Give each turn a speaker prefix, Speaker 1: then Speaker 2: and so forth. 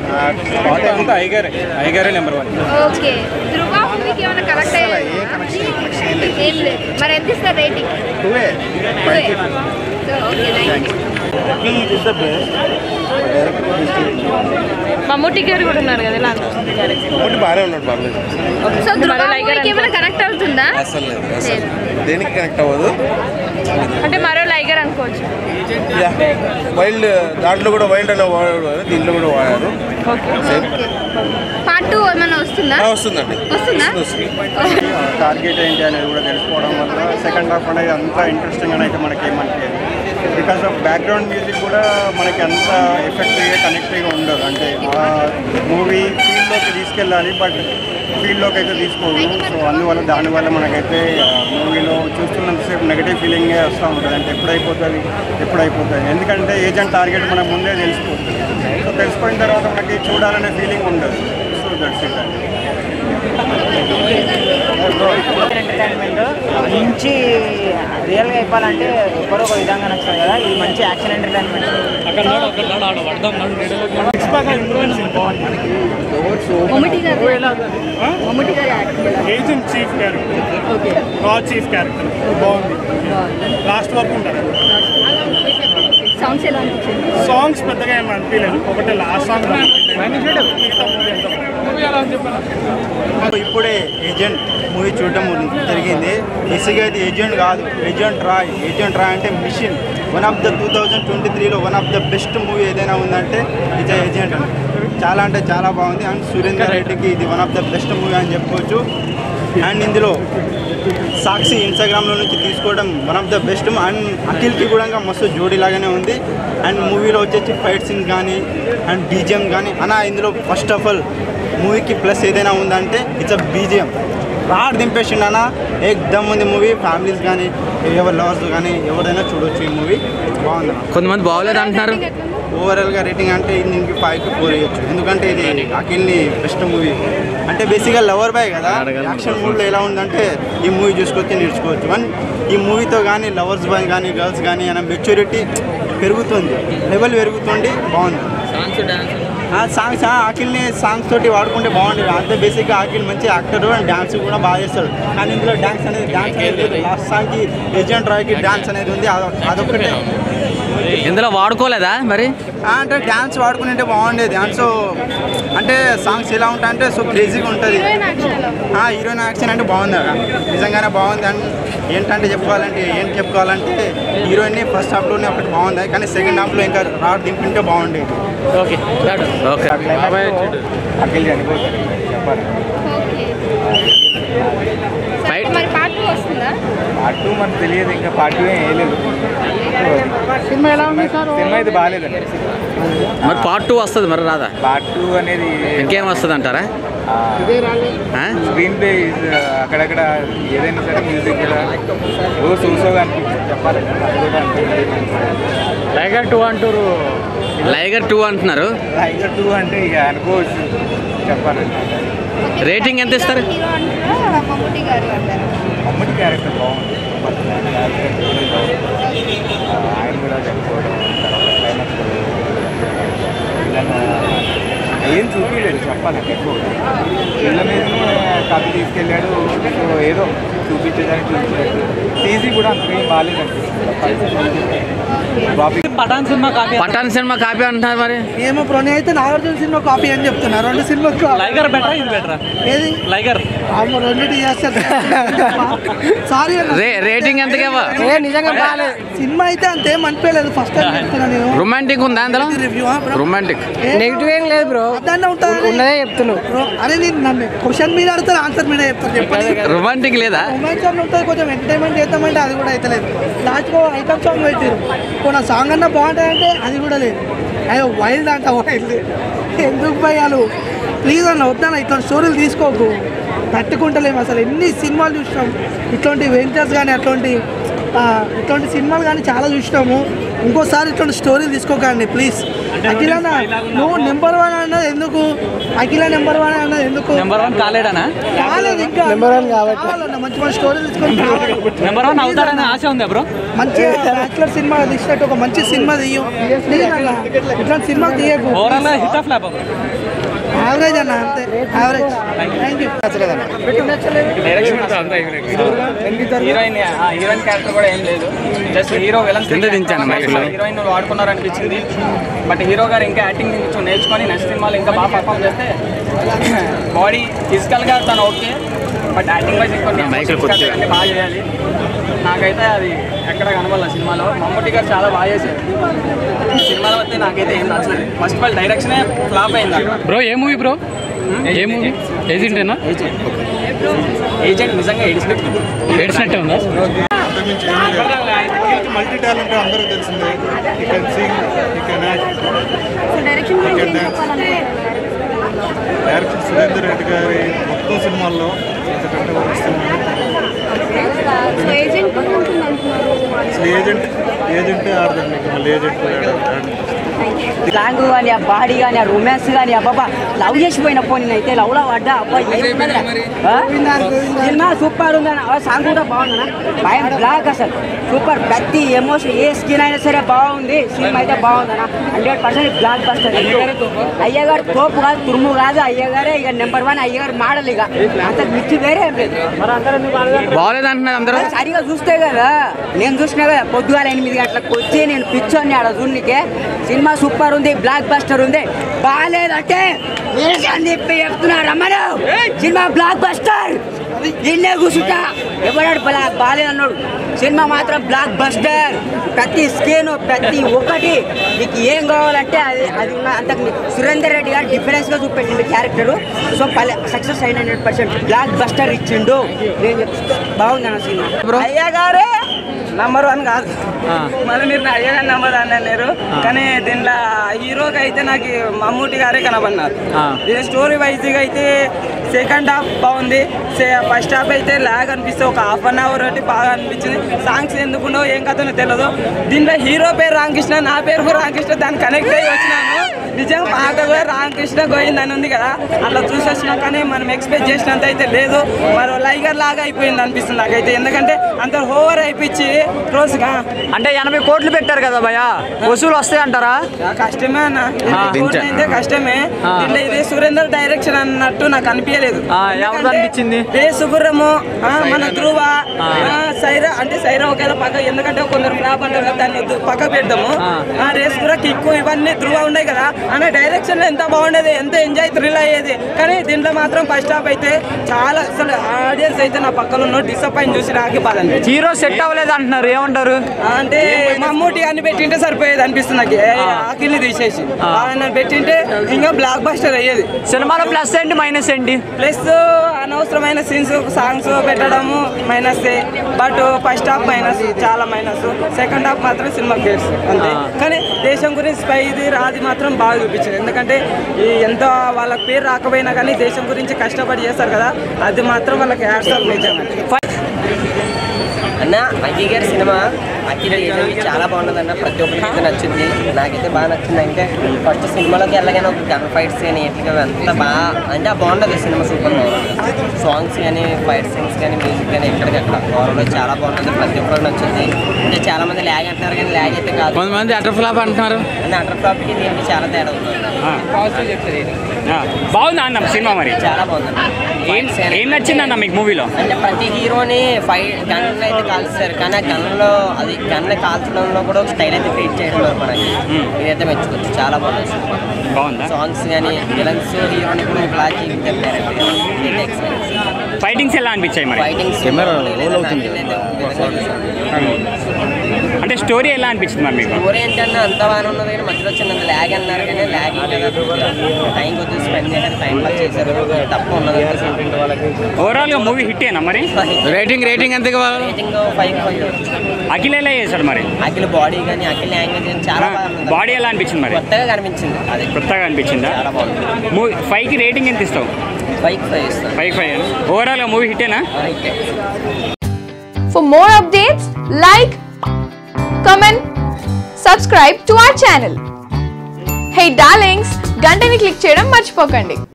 Speaker 1: Spot అంతా ఐగారే ఐగారే నెంబర్ వన్
Speaker 2: ఓకే ధృవ మూవీకి ఏమైనా కరెక్ట్ ఏం లేదు మరి ఎంత ఇస్తారు రేటింగ్
Speaker 3: టూవే
Speaker 2: ఓకే థ్యాంక్ యూ
Speaker 4: మమ్మూటి గారు కూడా ఉన్నారు కదా ఇలా అనిపిస్తుంది క్యారెక్టర్
Speaker 3: ఒకటి బాగానే ఉన్నాడు పర్లేదు
Speaker 2: సో ధృవ
Speaker 4: మరి లైగర్
Speaker 2: మూవీకి ఏమైనా కనెక్ట్ అవుతుందా
Speaker 3: అసలు లేదు అసలు దేనికి కనెక్ట్ అవ్వదు
Speaker 4: అంటే మరో లైగర్ అనుకోవచ్చు
Speaker 3: యా వైల్డ్ దాంట్లో కూడా వైల్డ్ అనే వాడారు కదా, దీంట్లో కూడా వాడారు సేమ్
Speaker 2: పార్ట్ టూ ఏమైనా వస్తుందా
Speaker 3: ఆ, వస్తుందండి
Speaker 2: వస్తుందా
Speaker 3: వస్తుంది
Speaker 1: టార్గెట్ ఏంటి అనేది కూడా తెలుసుకోవడం వల్ల సెకండ్ హాఫ్ అనేది అంత ఇంట్రెస్టింగ్ అయితే మనకి ఏమనిపించదు బికాస్ ఆఫ్ బ్యాక్గ్రౌండ్ మ్యూజిక్ కూడా మనకి అంత ఎఫెక్టివ్గా కనెక్టివ్గా ఉండదు అంటే ఆ మూవీ ఫీల్డ్లోకి తీసుకెళ్ళాలి బట్ ఫీల్డ్లోకి అయితే తీసుకోదు సో అందువల్ల దానివల్ల మనకైతే మూవీలో చూస్తున్నంతసేపు నెగిటివ్ ఫీలింగే వస్తూ ఉంటుంది అంటే ఎప్పుడైపోతుంది ఎప్పుడైపోతుంది ఎందుకంటే ఏజెంట్ టార్గెట్ మనకు ముందే తెలిసిపోతుంది సో తెలిసిపోయిన తర్వాత మనకి చూడాలనే ఫీలింగ్ ఉండదు సో దట్స్ ఇట్ అండి
Speaker 5: ఎంటర్టైన్మెంట్ మంచి రియల్గా చెప్పాలంటే ఒకరు ఒక విధంగా నచ్చుతుంది కదా ఇది మంచి యాక్షన్ ఎంటర్టైన్మెంట్
Speaker 2: మమ్ముటి గారు మమ్ముటి గారు
Speaker 6: ఏజెంట్ చీఫ్ క్యారెక్టర్ రా చీఫ్ క్యారెక్టర్ బాగుంది లాస్ట్ వరకు ఉంటారు
Speaker 2: సాంగ్స్ ఎలా అనిపించింది
Speaker 6: సాంగ్స్ పెద్దగా ఏమి అనిపించలేదు ఒకటే లాస్ట్ సాంగ్
Speaker 1: ఇప్పుడే ఏజెంట్ మూవీ చూడడం జరిగింది బేసిక్గా ఇది ఏజెంట్ కాదు ఏజెంట్ రాయ్ ఏజెంట్ రాయ్ అంటే mission one of the two thousand twenty త్రీలో one of the best movie ఏదైనా ఉందంటే ఇది ఏజెంట్ అని చాలా అంటే చాలా బాగుంది అండ్ సురేందర్ రెడ్డికి ఇది one of the best movie అని చెప్పుకోవచ్చు అండ్ ఇందులో సాక్షి ఇన్స్టాగ్రామ్లో నుంచి తీసుకోవడం one of the best and అఖిల్కి కూడా మస్తు జోడీ లాగానే ఉంది అండ్ మూవీలో వచ్చేసి ఫైట్ సీన్స్ కానీ అండ్ బీజిఎం కానీ అన్న ఇందులో ఫస్ట్ ఆఫ్ ఆల్ మూవీకి ప్లస్ ఏదైనా ఉందంటే ఇట్స్ అ బీజిఎం రాడ్ దింపేసిండు అన్న ఏకదమ్ ఉంది మూవీ ఫ్యామిలీస్ కానీ ఎవరి లవర్స్ కానీ ఎవరైనా చూడొచ్చు ఈ మూవీ బాగుంది అన్న
Speaker 7: కొంతమంది బాగోలేదు అంటున్నారు
Speaker 1: ఓవరాల్గా రేటింగ్ అంటే దీనికి ఫైవ్కి ఫోర్ ఇవ్వచ్చు ఎందుకంటే ఇది అఖిల్ని బెస్ట్ మూవీ అంటే బేసిక్గా లవర్ బాయ్ కదా యాక్షన్ మూవీలో ఎలా ఉందంటే ఈ మూవీ చూసుకొచ్చి నేర్చుకోవచ్చు వన్ ఈ మూవీతో కానీ లవర్స్ బాయ్ కానీ గర్ల్స్ కానీ అన్న మెచ్యూరిటీ పెరుగుతుంది లెవెల్ పెరుగుతుంది బాగుంది ఆ సాంగ్స్ ఆ అఖిల్ని సాంగ్స్ తోటి వాడుకుంటే బాగుండేది అంతే బేసిక్గా అఖిల్ మంచి యాక్టర్ అండ్ డ్యాన్స్ కూడా బాగా చేస్తాడు కానీ ఇందులో డ్యాన్స్ అనేది డ్యాన్స్ అనేది లాస్ట్ సాంగ్కి ఏజెంట్ రాయ్కి డ్యాన్స్ అనేది ఉంది అదొ- అదొక్కటే
Speaker 7: ఇందులో వాడుకోలేదా మరి
Speaker 1: ఆ, అంటే డ్యాన్స్ వాడుకుంటే బాగుండేది అండ్ సో అంటే సాంగ్స్ ఎలా ఉంటాయంటే సో క్రేజీగా ఉంటుంది హీరోయిన్ యాక్షన్ అంటే బాగుంది అక్కడ నిజంగానే బాగుంది అండ్ ఏంటంటే చెప్పుకోవాలంటే ఏంటి చెప్పుకోవాలంటే హీరోయిన్ని ఫస్ట్ హాఫ్లోనే ఒకటి బాగుంది కానీ సెకండ్ హాఫ్లో ఇంకా రాడ్ దింపింటే బాగుండేది
Speaker 7: ఓకే ఓకే
Speaker 1: అఖిల్ చనిపోతాడు చెప్పాలి
Speaker 2: సరే, మరి పార్ట్ టూ వస్తుందా
Speaker 1: పార్ట్ టూ మనకు తెలియదు ఇంకా పార్ట్ టూ ఏం వేయలేదు
Speaker 6: సినిమా ఎలా ఉంది సార్
Speaker 1: సినిమా అయితే బాగాలేదండి
Speaker 7: మరి పార్ట్ టూ వస్తుంది మరి రాదా
Speaker 1: పార్ట్ టూ అనేది
Speaker 7: ఇంకేం వస్తుంది అంటారా ఆ?
Speaker 1: స్క్రీన్ ప్లే అక్కడక్కడ ఏదైనా సరే మ్యూజిక్ కూడా ఓ చూసోగా అనిపించింది చెప్పాలి అది కూడా
Speaker 6: టైగర్ టూ అంటారు
Speaker 7: లైగర్ టూ అంటున్నారు
Speaker 1: లైగర్ టూ అంటే ఇక అనుకోవచ్చు చెప్పాలండి
Speaker 7: రేటింగ్ ఎంత ఇస్తారు
Speaker 2: హీరో అంటారా మమ్ముటి గారు అంటారా
Speaker 1: మమ్మటి క్యారెక్టర్ బాగుంది ఆయన కూడా చనిపోవడం తర్వాత క్లైమాక్స్ ఏం చూపించలేదు చెప్పాలంటే ఎక్కువ వీళ్ళ మీదనే కథ తీసుకెళ్ళాడు సో ఏదో చూపించేదానికి చూపించాడు టీజీ కూడా అంత ఏం బాగాలేదండి Bobby
Speaker 5: Pathaan cinema copy
Speaker 7: Pathaan cinema copy అంటున్నారు మరి
Speaker 5: ఏమో బ్రో అయితే నాగార్జున సినిమా కాపీ అని చెప్తున్నా రెండు సినిమా
Speaker 6: లైగర్ బెటరా ఇది బెటరా
Speaker 5: ఏది
Speaker 6: లైగర్
Speaker 5: ఆమె రెండింటి చేస్తారు సారీ
Speaker 7: రే రేటింగ్ ఎంతకేవా
Speaker 5: ఏ నిజంగా బాగాలేదు సినిమా అయితే అంతేం అనిపించలేదు ఫస్ట్ టైం చెప్తున్నా నేను
Speaker 7: రొమాంటిక్ ఉందా అందులో
Speaker 5: రివ్యూ
Speaker 7: రొమాంటిక్
Speaker 5: నెగిటివ్ ఏం లేదు బ్రో అదన్నా ఉంటుంది ఉన్నదే చెప్తున్నావు బ్రో అరే నేను నన్ను క్వశ్చన్ మీద అడుగుతాను ఆన్సర్ మీద చెప్తాను చెప్పండి
Speaker 7: రొమాంటిక్ లేదా
Speaker 5: రొమాన్స్ సాంగ్ ఉంటుంది కొంచెం ఎంటర్టైన్మెంట్ చేద్దామంటే అది కూడా అయితే లేదు లాస్ట్కి ఐటమ్ సాంగ్ పెట్టారు కొన్ని సాంగ్ అన్నా బాగుంటుందంటే అది కూడా లేదు అయ్యో వైల్డ్ అంట వైల్డ్ ఎందుకు భయాలు ప్లీజ్ అన్న వద్దన్న ఇట్లాంటి స్టోరీలు తీసుకోకు తట్టుకుంటలేము అసలు ఎన్ని సినిమాలు చూసినాం ఇట్లాంటి వెంచర్స్ కానీ అట్లాంటి ఆ, ఇట్లాంటి సినిమాలు కానీ చాలా చూసినాము ఇంకోసారి ఇట్లాంటి స్టోరీలు తీసుకోకండి ప్లీజ్ అఖిలన్న నువ్వు నెంబర్ వన్ అన్నది ఎందుకు అఖిల నెంబర్ వన్ అన్నది ఎందుకు
Speaker 6: నెంబర్ వన్ కాలేడానా
Speaker 5: కాలేదు ఇంకా నెంబర్ వన్ కాబట్టి మంచి మంచి స్టోరీ తీసుకొని కావాలి.
Speaker 6: నెంబర్ వన్ అవుతాడని ఆశ ఉందా బ్రో
Speaker 5: మంచి బ్యాచులర్ సినిమా తీసినట్టు ఒక మంచి సినిమా తీయు ప్లీజ్ అన్న ఇట్లాంటి సినిమా తీయకు
Speaker 6: overall hit or flop
Speaker 5: average అన్న అంతే average thank you
Speaker 8: heroine heroine character కూడా ఏం లేదు జస్ట్ హీరో విలన్
Speaker 7: కింద దించాను మైకులో.
Speaker 8: హీరోయిన్ వాడుకున్నారు అనిపించింది బట్ హీరో గారు ఇంకా యాక్టింగ్ కొంచెం నేర్చుకొని నెక్స్ట్ సినిమాలో ఇంకా బాగా పర్ఫామ్ చేస్తే బాడీ ఫిజికల్గా తను ఓకే బట్ యాక్టింగ్ వైజ్ ఇంకొన్ని
Speaker 7: మైకులు కొద్దిగా.
Speaker 8: అన్ని బాగా చేయాలి నాకైతే అది ఎక్కడ కనబడాల సినిమాలో మమ్మూటి గారు చాలా బాగా చేశారు సినిమాలో అయితే నాకైతే ఏం నచ్చలేదు ఫస్ట్ ఆఫ్ ఆల్ డైరెక్షనే ఫ్లాప్ అయింది అక్కడ
Speaker 7: బ్రో ఏ మూవీ బ్రో ఏ మూవీ ఏజెంటేనా
Speaker 8: ఏజెంట్ ఏజెంట్ నిజంగా ఏడిచినట్టు
Speaker 7: ఏడ్చినట్టే ఉందా
Speaker 6: మల్టీ టాలెంట్ అందరూ తెలిసిందే ఈ కెన్ సింగ్ ఈ కెన్ యాక్ట్
Speaker 2: డైరెక్షన్
Speaker 6: గురించి ఏం చెప్పాలంటే? డైరెక్టర్ సురేందర్ రెడ్డి గారి మొత్తం సినిమాల్లో ఇంతకంటే ఒక సినిమా
Speaker 2: సో ఏజెంట్ ఉంటుంది అంటున్నారు
Speaker 6: అసలు ఏజెంట్ ఏజెంటే ఆడదండి మీకు మళ్ళీ ఏజెంట్ ఆడండి
Speaker 9: స్లాంగ్ కానీ ఆ బాడీ కానీ ఆ రొమాన్స్ కానీ అబ్బాబా లవ్ చేసిపోయిన పోనీ అయితే లవ్ లో పడ్డా అబ్బా ఏముందిరా? ఆ? సినిమా సూపర్ ఉందన్న ఆ సాంగ్ కూడా బాగుందన్న భయం బ్లాక్ అసలు సూపర్ ప్రతి ఎమోషన్ ఏ స్కిన్ అయినా సరే బాగుంది సినిమా అయితే బాగుందన్న హండ్రెడ్ పర్సెంట్ బ్లాక్ బస్టర్ అయ్యగారు తోపు కాదు తురుము కాదు అయ్యగారే ఇక నెంబర్ వన్ అయ్యగారు మాడల్ ఇక అంత మిచ్చి వేరే ఏం లేదు
Speaker 7: బాగలేదు అంటున్నారు అందరూ
Speaker 9: సరిగా చూస్తే కదా నేను చూసినా కదా పొద్దుగాల ఎనిమిది గంటలకు వచ్చి నేను పిచ్చోని ఆడ చూడనికే సినిమా సూపర్ ఉంది బ్లాక్ బస్టర్ ఉంది బాగాలేదంటే అని చెప్పి చెప్తున్నా రమ్మను సినిమా బ్లాక్ బస్టర్ నిన్నే కూర్చుంటా ఎవడాడు బ్లాక్ బాగాలేదన్నాడు సినిమా మాత్రం బ్లాక్ బస్టర్ ప్రతి స్కేన్ ప్రతి ఒక్కటి నీకు ఏం కావాలంటే అది అది ఉన్న అంతకు నీ- సురేందర్ రెడ్డి గారు డిఫరెన్స్గా చూపెట్టిండు క్యారెక్టరు సో పల్లె సక్సెస్ అయిన హండ్రెడ్ పర్సెంట్ బ్లాక్ బస్టర్ ఇచ్చిండు నేను చెప్తున్నా. బాగుంది అన్న సినిమా
Speaker 8: అయ్యా గారే నంబర్ వన్ కాదు మళ్ళీ మీరు నా అయ్యా గారు నంబర్ వన్ అన్నారు కానీ దీంట్లో హీరోకి అయితే నాకు మమ్మూటి గారే కనబడినారు దీని స్టోరీ వైజ్గా అయితే సెకండ్ హాఫ్ బాగుంది ఫస్ట్ హాఫ్ అయితే లాగ్ అనిపిస్తే ఒక హాఫ్ అన్ అవర్ అంటే బాగా అనిపించింది సాంగ్స్ ఎందుకుండో ఏం కథనో తెలియదు దీంట్లో హీరో పేరు రామకృష్ణ నా పేరు కూడా రామకృష్ణ దాన్ని కనెక్ట్ అయ్యి వచ్చినాను నిజం పాట కూడా రామకృష్ణ గోవింద్ అని ఉంది కదా అట్లా చూసి వచ్చినా కానీ మనం ఎక్స్పెక్ట్ చేసినంత అయితే లేదు మరో లైగర్ లాగా అయిపోయింది అనిపిస్తుంది నాకైతే ఎందుకంటే అంత ఓవర్ అయిపించి రోజుగా
Speaker 9: అంటే ఎనభై కోట్లు పెట్టారు కదా భయ వసూలు వస్తాయి అంటారా
Speaker 8: కష్టమే అన్న
Speaker 7: ఆ,
Speaker 8: కోట్లు అయితే కష్టమే
Speaker 7: ఆ.
Speaker 8: ఇట్లా ఇది సురేందర్ డైరెక్షన్ అన్నట్టు నాకు అనిపించలేదు
Speaker 7: ఆ, ఎవరిది అనిపించింది?
Speaker 8: ఏ సుగుర్రము ఆ, మన ధ్రువ ఆ, సైరా అంటే సైరా ఒకేలా పక్క ఎందుకంటే కొందరు ఫ్లాప్ అంటారు కదా దాన్ని వద్దు పక్క పెడదాము
Speaker 7: ఆ.
Speaker 8: ఆ రేస్ కూడా కిక్కు ఇవన్నీ ధ్రువ ఉన్నాయి కదా అన్న డైరెక్షన్ ఎంత బాగుండేది ఎంత ఎంజాయ్ థ్రిల్ అయ్యేది కానీ దీంట్లో మాత్రం ఫస్ట్ హాఫ్ అయితే చాలా అసలు ఆడియన్స్ అయితే నా పక్కన ఉన్న డిసప్పాయింట్ చూసి రాకి బాధ అనిపించింది.
Speaker 9: హీరో సెట్ అవ్వలేదు అంటున్నారు ఏమంటారు
Speaker 8: అంటే మమ్మూటి అని పెట్టింటే సరిపోయేది అనిపిస్తుంది నాకు ఏ, ఆకిల్ని తీసేసి ఆయన పెట్టింటే ఇంకా బ్లాక్ బస్టర్ అయ్యేది
Speaker 9: సినిమాలో ప్లస్ ఏంటి మైనస్ ఏంటి
Speaker 8: ప్లస్ అనవసరమైన సీన్స్ సాంగ్స్ పెట్టడము minus but first half minus చాలా మైనస్ సెకండ్ హాఫ్ మాత్రం సినిమా గేట్స్ అంతే కానీ దేశం గురించి స్పై ఇది రాది మాత్రం బాగా చూపించింది ఎందుకంటే ఈ ఎంత వాళ్ళ పేరు రాకపోయినా కానీ దేశం గురించి కష్టపడి చేస్తారు కదా అది మాత్రం వాళ్ళకి యాడ్స్ నిజంగా
Speaker 10: అన్న అఖి గారి సినిమా అఖిల ఏజెంట్ చాలా బాగున్నది అన్న ప్రతి ఒక్కరికి అయితే నచ్చింది నాకైతే బాగా నచ్చింది అంటే ఫస్ట్ సినిమాలోకి వెళ్ళగానే ఒక గన్ ఫైట్స్ కానీ ఎట్లా అంతా బాగా అంటే బాగున్నది సినిమా సూపర్ బాగుంది సాంగ్స్ కానీ ఫైట్ సీన్స్ కానీ మ్యూజిక్ కానీ ఎక్కడికక్కడ ఓవరాల్ చాలా బాగున్నది ప్రతి ఒక్కరికి నచ్చింది అంటే చాలా మంది ల్యాగ్ అంటారు కానీ ల్యాగ్ అయితే కాదు
Speaker 7: కొంతమంది అటర్ ఫ్లాప్ అంటున్నారు
Speaker 10: అంటే అండర్ ఫ్లాప్కి దీనికి చాలా తేడా ఉంది
Speaker 7: బాగుందా అన్న సినిమా మరి
Speaker 10: చాలా బాగుంది Fights కానీ-
Speaker 7: ఏం నచ్చింది అన్న మీకు మూవీలో
Speaker 10: అంటే ప్రతి హీరోని ఫైట్ గన్ అయితే కాల్స్తారు కానీ ఆ గన్లో అది గన్ కాల్చడంలో కూడా ఒక స్టైల్ అయితే క్రియేట్ చేయడం మనకి ఇదైతే మెచ్చుకోవచ్చు చాలా బాగుంది
Speaker 7: బాగుందా
Speaker 10: సాంగ్స్ కానీ విలన్స్ హీరోని కూడా ఒకలా చూపించారు ఇదైతే ఎక్స్పీరియన్స్
Speaker 7: ఫైటింగ్స్ ఎలా అనిపించాయి మరి
Speaker 10: ఫైటింగ్స్
Speaker 3: కెమెరా రోల్ అవుతుంది
Speaker 7: అంటే స్టోరీ ఎలా అనిపించింది మరి మీకు
Speaker 10: స్టోరీ ఏంటన్నా అంత బాగానే ఉన్నది కానీ మధ్యలో చిన్న ల్యాగ్ అన్నారు కానీ ల్యాగ్ టైం కొద్దిగా స్పెండ్ చేశారు టైం పాస్ చేశారు తప్ప ఉన్నది
Speaker 7: ఓవరాల్ గా మూవీ హిట్ అయినా మరి రేటింగ్ రేటింగ్ ఎంత
Speaker 10: రేటింగ్ ఫైవ్ ఫైవ్
Speaker 7: అఖిల్ ఎలా చేశాడు మరి
Speaker 10: అఖిల్ బాడీ కానీ అఖిల్ లాంగ్వేజ్ కానీ చాలా బాగా ఉన్నది.
Speaker 7: బాడీ ఎలా అనిపించింది మరి
Speaker 10: కొత్తగా కనిపించింది అది
Speaker 7: కొత్తగా అనిపించిందా
Speaker 10: చాలా బాగుంది
Speaker 7: మూవీ ఫైవ్ కి రేటింగ్ ఎంత ఇస్తావు
Speaker 10: ఫైవ్ ఫైవ్ ఇస్తాను
Speaker 7: ఫైవ్ ఫైవ్ ఓవరాల్ గా మూవీ హిట్టేనా
Speaker 10: right
Speaker 2: For more updates, like, comment, subscribe to our channel. Hey darlings, గంటని click చేయడం మర్చిపోకండి